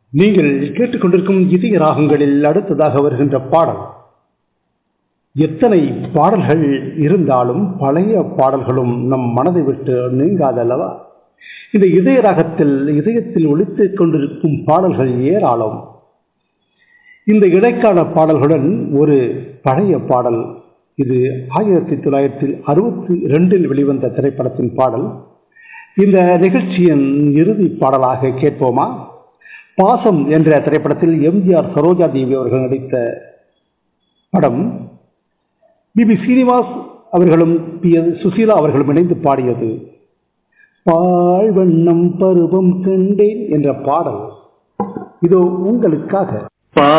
நீங்கள் கேட்டுக்கொண்டிருக்கும் இதய ராகங்களில் அடுத்ததாக வருகின்ற பாடல் எத்தனை பாடல்கள் இருந்தாலும் பழைய பாடல்களும் நம் மனதை விட்டு நீங்காதல்லவா இந்த இதய ராகத்தில் இதயத்தில் ஒழித்துக் கொண்டிருக்கும் பாடல்கள் ஏராளம் இந்த இடைக்கால பாடல்களுடன் ஒரு பழைய பாடல் இது ஆயிரத்தி தொள்ளாயிரத்தி அறுபத்தி ரெண்டில் வெளிவந்த திரைப்படத்தின் பாடல் இந்த நிகழ்ச்சியின் இறுதி பாடலாக கேட்போமா பாசம் என்ற திரைப்படத்தில் எம்ஜிஆர் சரோஜா தேவி அவர்கள் நடித்த படம் பிபி சீனிவாஸ் அவர்களும் பி எஸ் சுசீலா அவர்களும் இணைந்து பாடியது பாழ்வண்ணம் பருவம் கண்டேன் என்ற பாடல் இதோ உங்களுக்காக